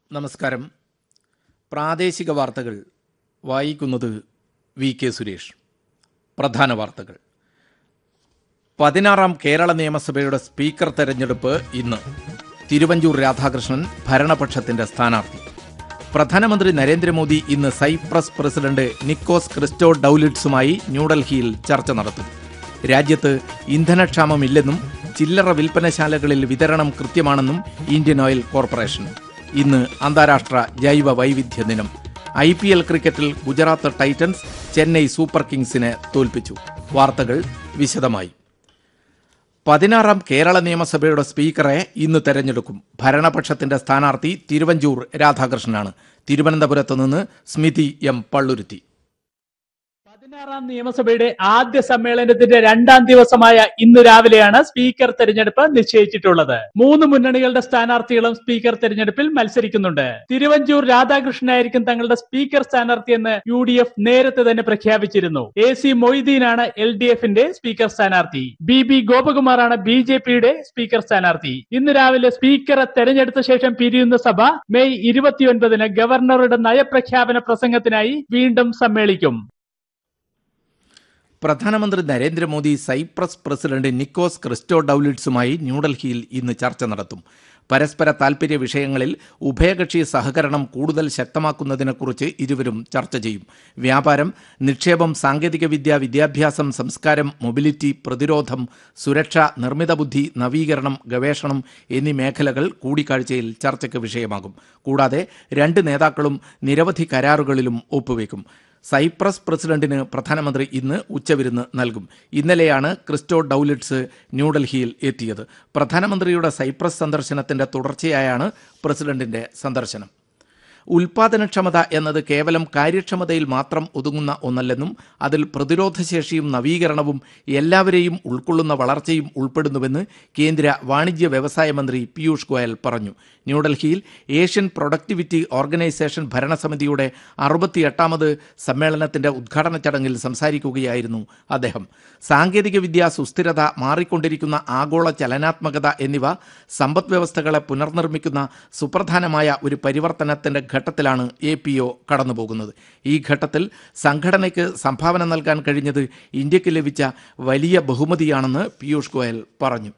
നമസ്കാരം പ്രാദേശിക വാർത്തകൾ വായിക്കുന്നത് വി കെ സുരേഷ് പ്രധാന വാർത്തകൾ പതിനാറാം കേരള നിയമസഭയുടെ സ്പീക്കർ തെരഞ്ഞെടുപ്പ് ഇന്ന് തിരുവഞ്ചൂർ രാധാകൃഷ്ണൻ ഭരണപക്ഷത്തിന്റെ സ്ഥാനാർത്ഥി പ്രധാനമന്ത്രി നരേന്ദ്രമോദി ഇന്ന് സൈപ്രസ് പ്രസിഡന്റ് നിക്കോസ് ക്രിസ്റ്റോ ഡൌലിറ്റ്സുമായി ന്യൂഡൽഹിയിൽ ചർച്ച നടത്തും രാജ്യത്ത് ഇന്ധനക്ഷാമമില്ലെന്നും ചില്ലറ വിൽപ്പനശാലകളിൽ വിതരണം കൃത്യമാണെന്നും ഇന്ത്യൻ ഓയിൽ കോർപ്പറേഷൻ ഇന്ന് അന്താരാഷ്ട്ര ജൈവ വൈവിധ്യ ദിനം ഐ പി എൽ ക്രിക്കറ്റിൽ ഗുജറാത്ത് ടൈറ്റൻസ് ചെന്നൈ സൂപ്പർ കിങ്സിനെ തോൽപ്പിച്ചു വാർത്തകൾ വിശദമായി പതിനാറാം കേരള നിയമസഭയുടെ സ്പീക്കറെ ഇന്ന് തെരഞ്ഞെടുക്കും ഭരണപക്ഷത്തിന്റെ സ്ഥാനാർത്ഥി തിരുവഞ്ചൂർ രാധാകൃഷ്ണനാണ് തിരുവനന്തപുരത്ത് നിന്ന് സ്മിതി എം പള്ളുരുത്തി പതിനാറാം നിയമസഭയുടെ ആദ്യ സമ്മേളനത്തിന്റെ രണ്ടാം ദിവസമായ ഇന്ന് രാവിലെയാണ് സ്പീക്കർ തെരഞ്ഞെടുപ്പ് നിശ്ചയിച്ചിട്ടുള്ളത് മൂന്ന് മുന്നണികളുടെ സ്ഥാനാർത്ഥികളും സ്പീക്കർ തെരഞ്ഞെടുപ്പിൽ മത്സരിക്കുന്നുണ്ട് തിരുവഞ്ചൂർ രാധാകൃഷ്ണനായിരിക്കും തങ്ങളുടെ സ്പീക്കർ സ്ഥാനാർത്ഥിയെന്ന് യു ഡി എഫ് നേരത്തെ തന്നെ പ്രഖ്യാപിച്ചിരുന്നു എ സി മൊയ്തീനാണ് എൽ ഡി എഫിന്റെ സ്പീക്കർ സ്ഥാനാർത്ഥി ബി ബി ഗോപകുമാറാണ് ബി ജെ പിയുടെ സ്പീക്കർ സ്ഥാനാർത്ഥി ഇന്ന് രാവിലെ സ്പീക്കറെ തെരഞ്ഞെടുത്ത ശേഷം പിരിയുന്ന സഭ മെയ് ഇരുപത്തിയൊൻപതിന് ഗവർണറുടെ നയപ്രഖ്യാപന പ്രസംഗത്തിനായി വീണ്ടും സമ്മേളിക്കും പ്രധാനമന്ത്രി നരേന്ദ്രമോദി സൈപ്രസ് പ്രസിഡന്റ് നിക്കോസ് ക്രിസ്റ്റോ ഡൌലിറ്റ്സുമായി ന്യൂഡൽഹിയിൽ ഇന്ന് ചർച്ച നടത്തും പരസ്പര താൽപര്യ വിഷയങ്ങളിൽ ഉഭയകക്ഷി സഹകരണം കൂടുതൽ ശക്തമാക്കുന്നതിനെക്കുറിച്ച് ഇരുവരും ചർച്ച ചെയ്യും വ്യാപാരം നിക്ഷേപം സാങ്കേതികവിദ്യ വിദ്യാഭ്യാസം സംസ്കാരം മൊബിലിറ്റി പ്രതിരോധം സുരക്ഷ നിർമ്മിത ബുദ്ധി നവീകരണം ഗവേഷണം എന്നീ മേഖലകൾ കൂടിക്കാഴ്ചയിൽ ചർച്ചയ്ക്ക് വിഷയമാകും കൂടാതെ രണ്ട് നേതാക്കളും നിരവധി കരാറുകളിലും ഒപ്പുവെക്കും സൈപ്രസ് പ്രസിഡന്റിന് പ്രധാനമന്ത്രി ഇന്ന് ഉച്ചവിരുന്ന് നൽകും ഇന്നലെയാണ് ക്രിസ്റ്റോ ഡൌലിറ്റ്സ് ന്യൂഡൽഹിയിൽ എത്തിയത് പ്രധാനമന്ത്രിയുടെ സൈപ്രസ് സന്ദർശനത്തിന്റെ തുടർച്ചയായാണ് പ്രസിഡന്റിന്റെ സന്ദർശനം ഉൽപാദനക്ഷമത എന്നത് കേവലം കാര്യക്ഷമതയിൽ മാത്രം ഒതുങ്ങുന്ന ഒന്നല്ലെന്നും അതിൽ പ്രതിരോധശേഷിയും നവീകരണവും എല്ലാവരെയും ഉൾക്കൊള്ളുന്ന വളർച്ചയും ഉൾപ്പെടുന്നുവെന്ന് കേന്ദ്ര വാണിജ്യ വ്യവസായ മന്ത്രി പീയൂഷ് ഗോയൽ പറഞ്ഞു ന്യൂഡൽഹിയിൽ ഏഷ്യൻ പ്രൊഡക്ടിവിറ്റി ഓർഗനൈസേഷൻ ഭരണസമിതിയുടെ അറുപത്തിയെട്ടാമത് സമ്മേളനത്തിന്റെ ഉദ്ഘാടന ചടങ്ങിൽ സംസാരിക്കുകയായിരുന്നു അദ്ദേഹം സാങ്കേതികവിദ്യ സുസ്ഥിരത മാറിക്കൊണ്ടിരിക്കുന്ന ആഗോള ചലനാത്മകത എന്നിവ സമ്പദ് വ്യവസ്ഥകളെ പുനർനിർമ്മിക്കുന്ന സുപ്രധാനമായ ഒരു പരിവർത്തനത്തിന്റെ ഘട്ടത്തിലാണ് എ പി ഒ കടന്നുപോകുന്നത് ഈ ഘട്ടത്തിൽ സംഘടനയ്ക്ക് സംഭാവന നൽകാൻ കഴിഞ്ഞത് ഇന്ത്യക്ക് ലഭിച്ച വലിയ ബഹുമതിയാണെന്ന് പീയൂഷ് ഗോയൽ പറഞ്ഞു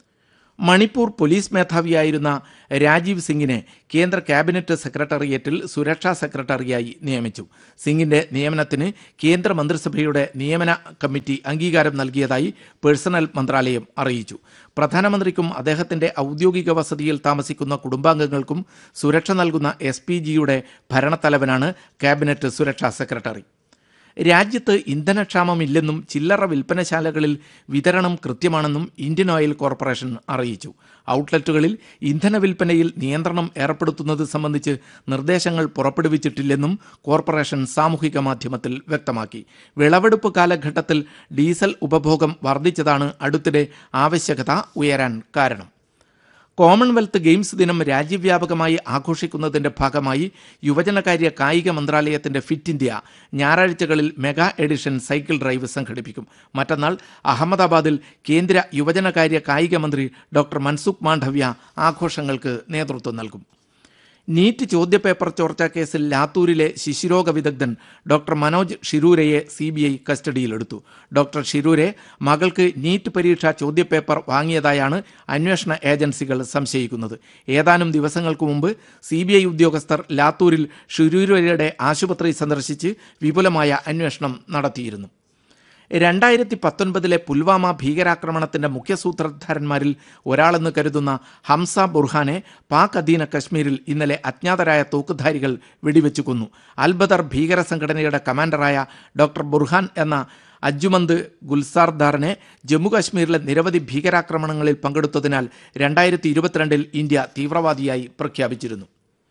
മണിപ്പൂർ പോലീസ് മേധാവിയായിരുന്ന രാജീവ് സിംഗിനെ കേന്ദ്ര ക്യാബിനറ്റ് സെക്രട്ടേറിയറ്റിൽ സുരക്ഷാ സെക്രട്ടറിയായി നിയമിച്ചു സിംഗിന്റെ നിയമനത്തിന് കേന്ദ്ര മന്ത്രിസഭയുടെ നിയമന കമ്മിറ്റി അംഗീകാരം നൽകിയതായി പേഴ്സണൽ മന്ത്രാലയം അറിയിച്ചു പ്രധാനമന്ത്രിക്കും അദ്ദേഹത്തിന്റെ ഔദ്യോഗിക വസതിയിൽ താമസിക്കുന്ന കുടുംബാംഗങ്ങൾക്കും സുരക്ഷ നൽകുന്ന എസ് പി ജിയുടെ ഭരണത്തലവനാണ് ക്യാബിനറ്റ് സുരക്ഷാ സെക്രട്ടറി രാജ്യത്ത് ഇന്ധനക്ഷാമമില്ലെന്നും ചില്ലറ വിൽപ്പനശാലകളിൽ വിതരണം കൃത്യമാണെന്നും ഇന്ത്യൻ ഓയിൽ കോർപ്പറേഷൻ അറിയിച്ചു ഔട്ട്ലെറ്റുകളിൽ ഇന്ധന വിൽപ്പനയിൽ നിയന്ത്രണം ഏർപ്പെടുത്തുന്നത് സംബന്ധിച്ച് നിർദ്ദേശങ്ങൾ പുറപ്പെടുവിച്ചിട്ടില്ലെന്നും കോർപ്പറേഷൻ സാമൂഹിക മാധ്യമത്തിൽ വ്യക്തമാക്കി വിളവെടുപ്പ് കാലഘട്ടത്തിൽ ഡീസൽ ഉപഭോഗം വർദ്ധിച്ചതാണ് അടുത്തിടെ ആവശ്യകത ഉയരാൻ കാരണം കോമൺവെൽത്ത് ഗെയിംസ് ദിനം രാജ്യവ്യാപകമായി ആഘോഷിക്കുന്നതിന്റെ ഭാഗമായി യുവജനകാര്യ കായിക മന്ത്രാലയത്തിന്റെ ഫിറ്റ് ഇന്ത്യ ഞായറാഴ്ചകളിൽ മെഗാ എഡിഷൻ സൈക്കിൾ ഡ്രൈവ് സംഘടിപ്പിക്കും മറ്റന്നാൾ അഹമ്മദാബാദിൽ കേന്ദ്ര യുവജനകാര്യ കായിക മന്ത്രി ഡോക്ടർ മൻസുഖ് മാണ്ഡവ്യ ആഘോഷങ്ങൾക്ക് നേതൃത്വം നൽകും നീറ്റ് ചോദ്യപേപ്പർ ചോർച്ചാ കേസിൽ ലാത്തൂരിലെ ശിശുരോഗ വിദഗ്ധൻ ഡോക്ടർ മനോജ് ഷിരൂരയെ സി ബി ഐ കസ്റ്റഡിയിലെടുത്തു ഡോക്ടർ ഷിരൂരെ മകൾക്ക് നീറ്റ് പരീക്ഷാ ചോദ്യപേപ്പർ വാങ്ങിയതായാണ് അന്വേഷണ ഏജൻസികൾ സംശയിക്കുന്നത് ഏതാനും ദിവസങ്ങൾക്ക് മുമ്പ് സി ബി ഐ ഉദ്യോഗസ്ഥർ ലാത്തൂരിൽ ഷിരൂരയുടെ ആശുപത്രി സന്ദർശിച്ച് വിപുലമായ അന്വേഷണം നടത്തിയിരുന്നു രണ്ടായിരത്തി പത്തൊൻപതിലെ പുൽവാമ ഭീകരാക്രമണത്തിന്റെ മുഖ്യസൂത്രധാരന്മാരിൽ ഒരാളെന്ന് കരുതുന്ന ഹംസ ബുർഹാനെ പാക് അധീന കശ്മീരിൽ ഇന്നലെ അജ്ഞാതരായ തോക്കുധാരികൾ വെടിവെച്ചു കൊന്നു അൽബദർ ഭീകര സംഘടനയുടെ കമാൻഡറായ ഡോക്ടർ ബുർഹാൻ എന്ന അജ്ജുമന്ത് ഗുൽസാർദാറിനെ ജമ്മുകാശ്മീരിലെ നിരവധി ഭീകരാക്രമണങ്ങളിൽ പങ്കെടുത്തതിനാൽ രണ്ടായിരത്തി ഇരുപത്തിരണ്ടിൽ ഇന്ത്യ തീവ്രവാദിയായി പ്രഖ്യാപിച്ചിരുന്നു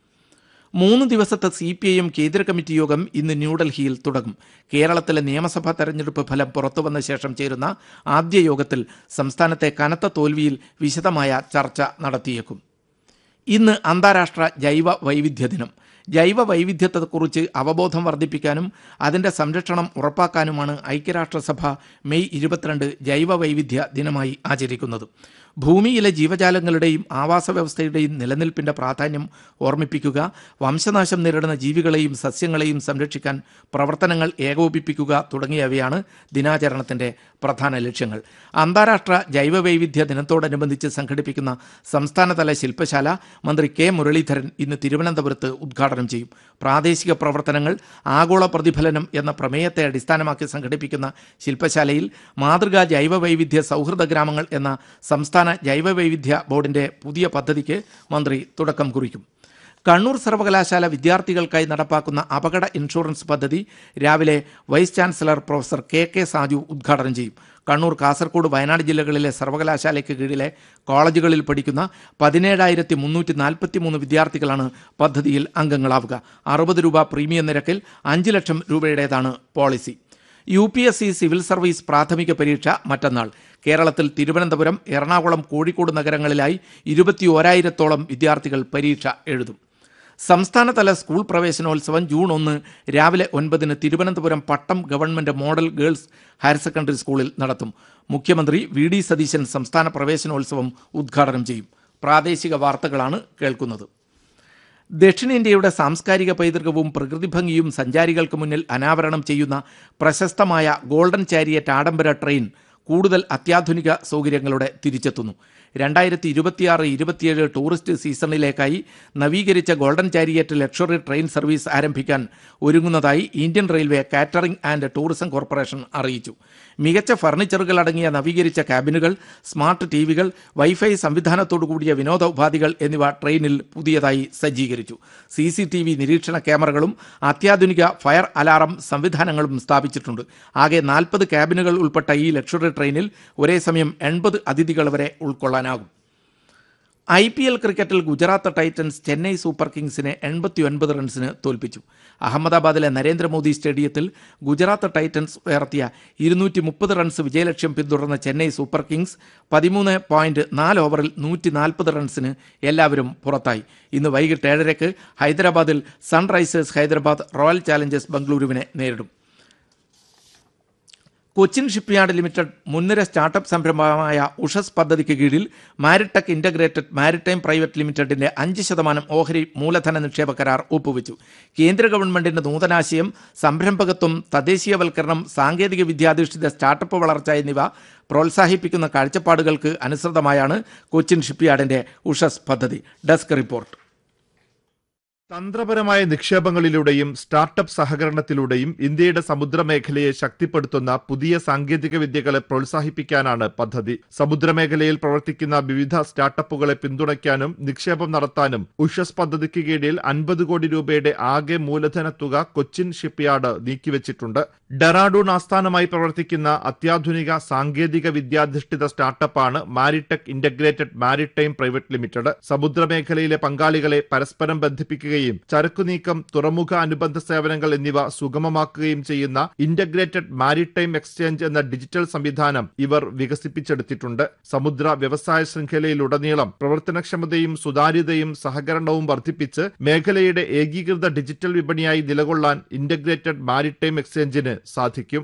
മൂന്ന് ദിവസത്തെ സി പി ഐ എം കേന്ദ്ര കമ്മിറ്റി യോഗം ഇന്ന് ന്യൂഡൽഹിയിൽ തുടങ്ങും കേരളത്തിലെ നിയമസഭാ തെരഞ്ഞെടുപ്പ് ഫലം പുറത്തുവന്ന ശേഷം ചേരുന്ന ആദ്യ യോഗത്തിൽ സംസ്ഥാനത്തെ കനത്ത തോൽവിയിൽ വിശദമായ ചർച്ച നടത്തിയേക്കും ഇന്ന് അന്താരാഷ്ട്ര ജൈവ വൈവിധ്യ ദിനം ജൈവ വൈവിധ്യത്തെക്കുറിച്ച് അവബോധം വർദ്ധിപ്പിക്കാനും അതിൻ്റെ സംരക്ഷണം ഉറപ്പാക്കാനുമാണ് ഐക്യരാഷ്ട്രസഭ മെയ് ഇരുപത്തിരണ്ട് ജൈവ വൈവിധ്യ ദിനമായി ആചരിക്കുന്നത് ഭൂമിയിലെ ജീവജാലങ്ങളുടെയും ആവാസ വ്യവസ്ഥയുടെയും നിലനിൽപ്പിന്റെ പ്രാധാന്യം ഓർമ്മിപ്പിക്കുക വംശനാശം നേരിടുന്ന ജീവികളെയും സസ്യങ്ങളെയും സംരക്ഷിക്കാൻ പ്രവർത്തനങ്ങൾ ഏകോപിപ്പിക്കുക തുടങ്ങിയവയാണ് ദിനാചരണത്തിന്റെ പ്രധാന ലക്ഷ്യങ്ങൾ അന്താരാഷ്ട്ര ജൈവവൈവിധ്യ ദിനത്തോടനുബന്ധിച്ച് സംഘടിപ്പിക്കുന്ന സംസ്ഥാനതല ശില്പശാല മന്ത്രി കെ മുരളീധരൻ ഇന്ന് തിരുവനന്തപുരത്ത് ഉദ്ഘാടനം ചെയ്യും പ്രാദേശിക പ്രവർത്തനങ്ങൾ ആഗോള പ്രതിഫലനം എന്ന പ്രമേയത്തെ അടിസ്ഥാനമാക്കി സംഘടിപ്പിക്കുന്ന ശില്പശാലയിൽ മാതൃകാ ജൈവവൈവിധ്യ സൗഹൃദ ഗ്രാമങ്ങൾ എന്ന സംസ്ഥാന ജൈവവൈവിധ്യ ബോർഡിന്റെ പുതിയ പദ്ധതിക്ക് മന്ത്രി തുടക്കം കുറിക്കും കണ്ണൂർ സർവകലാശാല വിദ്യാർത്ഥികൾക്കായി നടപ്പാക്കുന്ന അപകട ഇൻഷുറൻസ് പദ്ധതി രാവിലെ vice chancellor professor K K Saju ഉദ്ഘാടനം ചെയ്യും കണ്ണൂർ കാസർഗോഡ് വയനാട് ജില്ലകളിലെ സർവകലാശാലയ്ക്ക് കീഴിലെ കോളേജുകളിൽ പഠിക്കുന്ന പതിനേഴായിരത്തി മുന്നൂറ്റി നാൽപ്പത്തി മൂന്ന് വിദ്യാർത്ഥികളാണ് പദ്ധതിയിൽ അംഗങ്ങളാവുക അറുപത് രൂപ പ്രീമിയം നിരക്കിൽ അഞ്ച് ലക്ഷം രൂപയുടേതാണ് policy U P S C civil service പ്രാഥമിക പരീക്ഷ മറ്റന്നാൾ കേരളത്തിൽ തിരുവനന്തപുരം എറണാകുളം കോഴിക്കോട് നഗരങ്ങളിലായി ഇരുപത്തി ഓരായിരത്തോളം വിദ്യാർത്ഥികൾ പരീക്ഷ എഴുതും സംസ്ഥാനതല സ്കൂൾ പ്രവേശനോത്സവം ജൂൺ ഒന്ന് രാവിലെ ഒൻപതിന് Thiruvananthapuram Pattom government model girls higher secondary സ്കൂളിൽ നടത്തും മുഖ്യമന്ത്രി വി ഡി സതീശൻ സംസ്ഥാന പ്രവേശനോത്സവം ഉദ്ഘാടനം ചെയ്യും പ്രാദേശിക വാർത്തകളാണ് കേൾക്കുന്നത് ദക്ഷിണേന്ത്യയുടെ സാംസ്കാരിക പൈതൃകവും പ്രകൃതി ഭംഗിയും സഞ്ചാരികൾക്ക് മുന്നിൽ അനാവരണം ചെയ്യുന്ന പ്രശസ്തമായ ഗോൾഡൻ ചാരിയറ്റ് ആഡംബര ട്രെയിൻ കൂടുതൽ അത്യാധുനിക സൗകര്യങ്ങളോടെ തിരിച്ചെത്തുന്നു രണ്ടായിരത്തി ഇരുപത്തിയാറ് ഇരുപത്തിയേഴ് ടൂറിസ്റ്റ് സീസണിലേക്കായി നവീകരിച്ച Golden Chariot luxury train service ആരംഭിക്കാൻ ഒരുങ്ങുന്നതായി Indian railway catering and tourism corporation അറിയിച്ചു മികച്ച ഫർണിച്ചറുകൾ അടങ്ങിയ നവീകരിച്ച ക്യാബിനുകൾ സ്മാർട്ട് ടി വികൾ വൈഫൈ സംവിധാനത്തോടു കൂടിയ വിനോദ ഉപാധികൾ എന്നിവ ട്രെയിനിൽ പുതിയതായി സജ്ജീകരിച്ചു സി സി ടി വി നിരീക്ഷണ ക്യാമറകളും അത്യാധുനിക ഫയർ അലാറം സംവിധാനങ്ങളും സ്ഥാപിച്ചിട്ടുണ്ട് ആകെ നാൽപ്പത് ക്യാബിനുകൾ ഉൾപ്പെട്ട ഈ ലക്ഷറി ട്രെയിനിൽ ഒരേ സമയം എൺപത് അതിഥികൾ വരെ ഉൾക്കൊള്ളാനാകും ഐ പി എൽ ക്രിക്കറ്റിൽ ഗുജറാത്ത് ടൈറ്റൻസ് ചെന്നൈ സൂപ്പർ കിങ്സിനെ എൺപത്തി ഒൻപത് റൺസിന് തോൽപ്പിച്ചു അഹമ്മദാബാദിലെ നരേന്ദ്രമോദി സ്റ്റേഡിയത്തിൽ ഗുജറാത്ത് ടൈറ്റൻസ് ഉയർത്തിയ ഇരുന്നൂറ്റി മുപ്പത് റൺസ് വിജയലക്ഷ്യം പിന്തുടർന്ന ചെന്നൈ സൂപ്പർ കിങ്സ് പതിമൂന്ന് പോയിന്റ് നാല് ഓവറിൽ നൂറ്റി നാൽപ്പത് റൺസിന് എല്ലാവരും പുറത്തായി ഇന്ന് വൈകിട്ട് ഏഴരയ്ക്ക് ഹൈദരാബാദിൽ സൺറൈസേഴ്സ് ഹൈദരാബാദ് റോയൽ ചാലഞ്ചേഴ്സ് ബംഗളൂരുവിനെ നേരിടും കൊച്ചിൻ ഷിപ്പ്യാർഡ് ലിമിറ്റഡ് മുൻനിര സ്റ്റാർട്ടപ്പ് സംരംഭമായ ഉഷസ് പദ്ധതിക്ക് കീഴിൽ മാരിടെക് ഇന്റഗ്രേറ്റഡ് മാരിടൈം പ്രൈവറ്റ് ലിമിറ്റഡിന്റെ അഞ്ച് ശതമാനം ഓഹരി മൂലധന നിക്ഷേപ കരാർ ഒപ്പുവെച്ചു കേന്ദ്ര ഗവൺമെന്റിന്റെ നൂതനാശയം സംരംഭകത്വം തദ്ദേശീയവൽക്കരണം സാങ്കേതിക വിദ്യാധിഷ്ഠിത സ്റ്റാർട്ടപ്പ് വളർച്ച എന്നിവ പ്രോത്സാഹിപ്പിക്കുന്ന കാഴ്ചപ്പാടുകൾക്ക് അനുസൃതമായാണ് കൊച്ചിൻ ഷിപ്പ്യാർഡിന്റെ ഉഷസ് പദ്ധതി ഡെസ്ക് റിപ്പോർട്ട് തന്ത്രപരമായ നിക്ഷേപങ്ങളിലൂടെയും സ്റ്റാർട്ടപ്പ് സഹകരണത്തിലൂടെയും ഇന്ത്യയുടെ സമുദ്രമേഖലയെ ശക്തിപ്പെടുത്തുന്ന പുതിയ സാങ്കേതിക വിദ്യകളെ പ്രോത്സാഹിപ്പിക്കാനാണ് പദ്ധതി സമുദ്രമേഖലയിൽ പ്രവർത്തിക്കുന്ന വിവിധ സ്റ്റാർട്ടപ്പുകളെ പിന്തുണയ്ക്കാനും നിക്ഷേപം നടത്താനും ഉഷസ് പദ്ധതിക്ക് കീഴിൽ അൻപത് കോടി രൂപയുടെ ആകെ മൂലധന തുക കൊച്ചിൻ ഷിപ്പ്യാർഡ് നീക്കിവച്ചിട്ടുണ്ട് ഡെറാഡൂൺ ആസ്ഥാനമായി പ്രവർത്തിക്കുന്ന അത്യാധുനിക സാങ്കേതിക വിദ്യാധിഷ്ഠിത സ്റ്റാർട്ടപ്പാണ് Maritech integrated maritime private limited സമുദ്രമേഖലയിലെ പങ്കാളികളെ പരസ്പരം ബന്ധിപ്പിക്കുകയും ചരക്കു നീക്കം തുറമുഖ അനുബന്ധ സേവനങ്ങൾ എന്നിവ സുഗമമാക്കുകയും ചെയ്യുന്ന ഇന്റഗ്രേറ്റഡ് മാരിടൈം എക്സ്ചേഞ്ച് എന്ന ഡിജിറ്റൽ സംവിധാനം ഇവർ വികസിപ്പിച്ചെടുത്തിട്ടുണ്ട് സമുദ്ര വ്യവസായ ശൃംഖലയിലുടനീളം പ്രവർത്തനക്ഷമതയും സുതാര്യതയും സഹകരണവും വർദ്ധിപ്പിച്ച് മേഖലയുടെ ഏകീകൃത ഡിജിറ്റൽ വിപണിയായി നിലകൊള്ളാൻ ഇന്റഗ്രേറ്റഡ് മാരിടൈം എക്സ്ചേഞ്ചിന് സാധിക്കും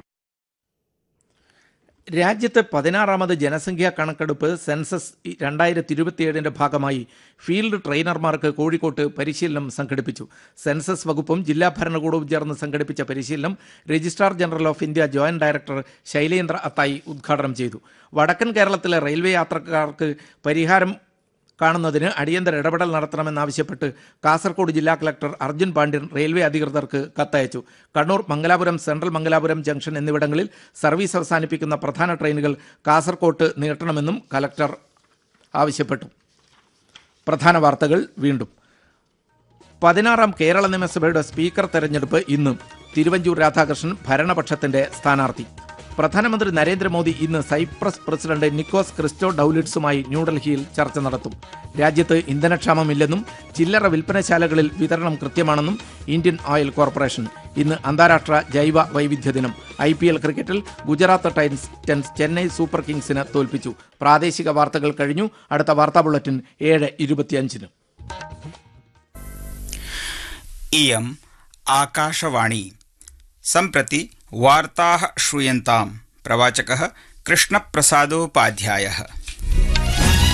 രാജ്യത്തെ പതിനാറാമത് ജനസംഖ്യാ കണക്കെടുപ്പ് സെൻസസ് രണ്ടായിരത്തി ഇരുപത്തിയേഴിന്റെ ഭാഗമായി ഫീൽഡ് ട്രെയിനർമാർക്ക് കോഴിക്കോട്ട് പരിശീലനം സംഘടിപ്പിച്ചു സെൻസസ് വകുപ്പും ജില്ലാ ഭരണകൂടവും ചേർന്ന് സംഘടിപ്പിച്ച പരിശീലനം registrar general of India joint director Shailendra Attai ഉദ്ഘാടനം ചെയ്തു വടക്കൻ കേരളത്തിലെ റെയിൽവേ യാത്രക്കാർക്ക് പരിഹാരം കാണുന്നതിന് അടിയന്തര ഇടപെടൽ നടത്തണമെന്നാവശ്യപ്പെട്ട് കാസർഗോഡ് ജില്ലാ കളക്ടർ അർജുൻ പാണ്ഡ്യൻ റെയിൽവേ അധികൃതർക്ക് കത്തയച്ചു കണ്ണൂർ മംഗലാപുരം സെൻട്രൽ മംഗലാപുരം ജംഗ്ഷൻ എന്നിവിടങ്ങളിൽ സർവീസ് അവസാനിപ്പിക്കുന്ന പ്രധാന ട്രെയിനുകൾ കാസർകോട്ട് നീട്ടണമെന്നും കലക്ടർ ആവശ്യപ്പെട്ടു പ്രധാന വാർത്തകൾ വീണ്ടും പതിനാറാം കേരള നിയമസഭയുടെ സ്പീക്കർ തെരഞ്ഞെടുപ്പ് ഇന്ന് തിരുവഞ്ചൂർ രാധാകൃഷ്ണൻ ഭരണപക്ഷത്തിന്റെ സ്ഥാനാർത്ഥി പ്രധാനമന്ത്രി നരേന്ദ്രമോദി ഇന്ന് സൈപ്രസ് പ്രസിഡന്റ് നിക്കോസ് ക്രിസ്റ്റോ ഡൌലിറ്റ്സുമായി ന്യൂഡൽഹിയിൽ ചർച്ച നടത്തും രാജ്യത്ത് ഇന്ധനക്ഷാമമില്ലെന്നും ചില്ലറ വിൽപ്പനശാലകളിൽ വിതരണം കൃത്യമാണെന്നും ഇന്ത്യൻ ഓയിൽ കോർപ്പറേഷൻ ഇന്ന് അന്താരാഷ്ട്ര ജൈവ വൈവിധ്യ ദിനം ഐ പി എൽ ക്രിക്കറ്റിൽ ഗുജറാത്ത് ടൈറ്റൻസ് ചെന്നൈ സൂപ്പർ കിങ്സിന് തോൽപ്പിച്ചു പ്രാദേശിക വാർത്തകൾ കഴിഞ്ഞു അടുത്ത വാർത്താ ബുള്ളറ്റിൻ ഏഴ് ഇരുപത്തിയഞ്ചിന് इयम् आकाशवाणी सम्प्रति वार्ताः श्रूयन्ताम् प्रवाचकः कृष्णप्रसादोपाध्यायः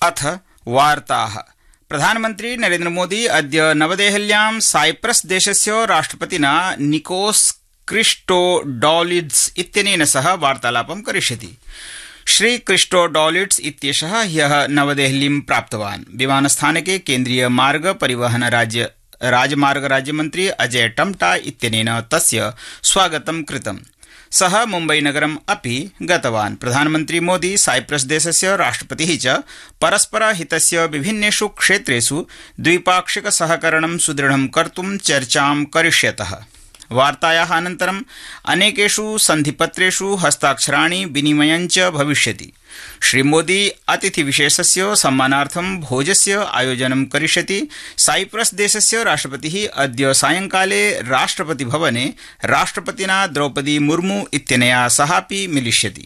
अथ वार्ताः प्रधानमन्त्री नरेन्द्रमोदी अद्य नवदेहल्यां साइप्रस देशस्य राष्ट्रपतिना निकोस क्रिस्टोडॉलिड्स इत्यनेन सह वार्तालापं करिष्यति श्री क्रिस्टोडॉलिड्स इत्येषः ह्यः नवदेहलीं प्राप्तवान् विमानस्थानके केन्द्रीय मार्ग परिवहन राज्य राजमार्ग राज्यमन्त्री अजय टम्टा इत्यनेन तस्य स्वागतं कृतम् सः मुम्बईनगरम् अपि गतवान् प्रधानमन्त्री मोदी साइप्रस देशस्य राष्ट्रपतिः च परस्परहितस्य विभिन्नेषु क्षेत्रेषु द्विपाक्षिक सहकरणं सुदृढं कर्तुं चर्चां करिष्यतः वार्तायाः अनन्तरम् अनेकेषु सन्धिपत्रेषु हस्ताक्षराणि विनिमयञ्च भविष्यति श्रीमोदी अतिथिविशेषस्य सम्मानार्थं भोजस्य आयोजनं करिष्यति साइप्रस देशस्य राष्ट्रपतिः अद्य सायंकाले राष्ट्रपतिभवने राष्ट्रपतिना द्रौपदी मुर्मू इत्यनया सहापि मिलिष्यति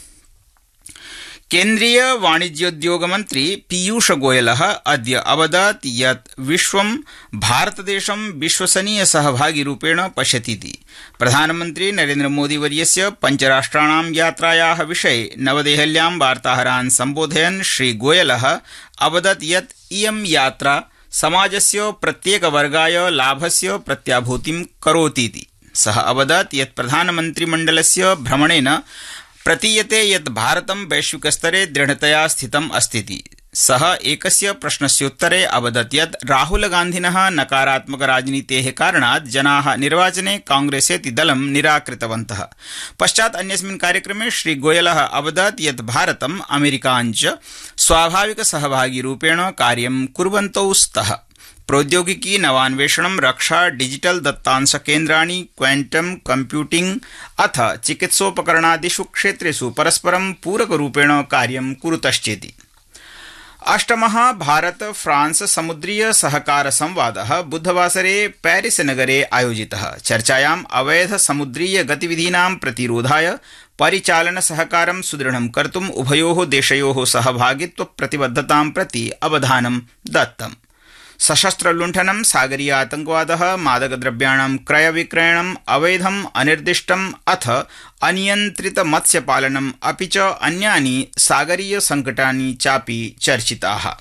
केन्द्रीय वाणिज्योद्योगमन्त्री पीयूष गोयलः अद्य अवदत् यत् विश्वं भारतदेशं विश्वसनीय सहभागिरूपेण पश्यतीति प्रधानमन्त्री नरेन्द्रमोदीवर्यस्य पञ्चराष्ट्राणां यात्रायाः विषये नवदेहल्यां वार्ताहरान् सम्बोधयन् श्रीगोयलः अवदत् यत् इयं यात्रा समाजस्य प्रत्येकवर्गाय लाभस्य प्रत्याभूतिं करोतीति सः अवदत् यत् प्रधानमन्त्रिमण्डलस्य भ्रमणेन प्रतीयते यत् भारतं वैश्विकस्तरे दृढतया स्थितम् अस्तीति सः एकस्य प्रश्नस्योत्तरे अवदत् यत् राहुलगान्धिनः नकारात्मक राजनीतेः कारणात् जनाः निर्वाचने कांग्रेसेति दलं निराकृतवन्तः पश्चात् अन्यस्मिन् कार्यक्रमे श्रीगोयलः अवदत् यत् भारतं अमेरिकाञ्च स्वाभाविक सहभागिरूपेण कार्यं कुर्वन्तौ स्तः प्रौद्योगिकी नवान्वेषणं रक्षा डिजिटल दत्तांश केन्द्राणि क्वांटम कम्प्यूटिंग अथ चिकित्सोपकरणादिषु क्षेत्रेषु परस्परं पूरकरूपेण कार्यं कुरुतश्चेति अष्टमः भारत फ्रांस समुद्रीय सहकार संवादः बुधवासरे पेरिस नगरे आयोजितः चर्चायाम् अवैध समुद्रीय गतिविधीनां प्रतिरोधाय परिचालन सहकारं सुदृढं कर्तुम् उभयोः देशयोः सहभागित्व प्रतिबद्धतां प्रति अवधानं दत्तम् सशस्त्रलुण्ठनं सागरीय आतंकवादः मादकद्रव्याणां क्रयविक्रयणम् अवैधम् अनिर्दिष्टम् अथ अनियन्त्रित मत्स्यपालनम् अपि च अन्यानि सागरीय संकटानि चापि चर्चिताः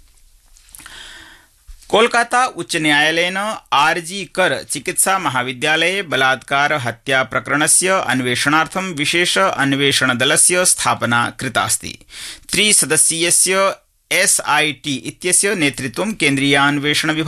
कोलकाता उच्च न्यायालयेन आरजी कर चिकित्सा महाविद्यालये बलात्कार हत्या प्रकरणस्य अन्वेषणार्थं विशेष अन्वेषणदलस्य स्थापना कृतास्ति त्रिसदस्यीयस्य एसआईटी इत्यस्य नेतृत्वं केन्द्रीयान्वेषण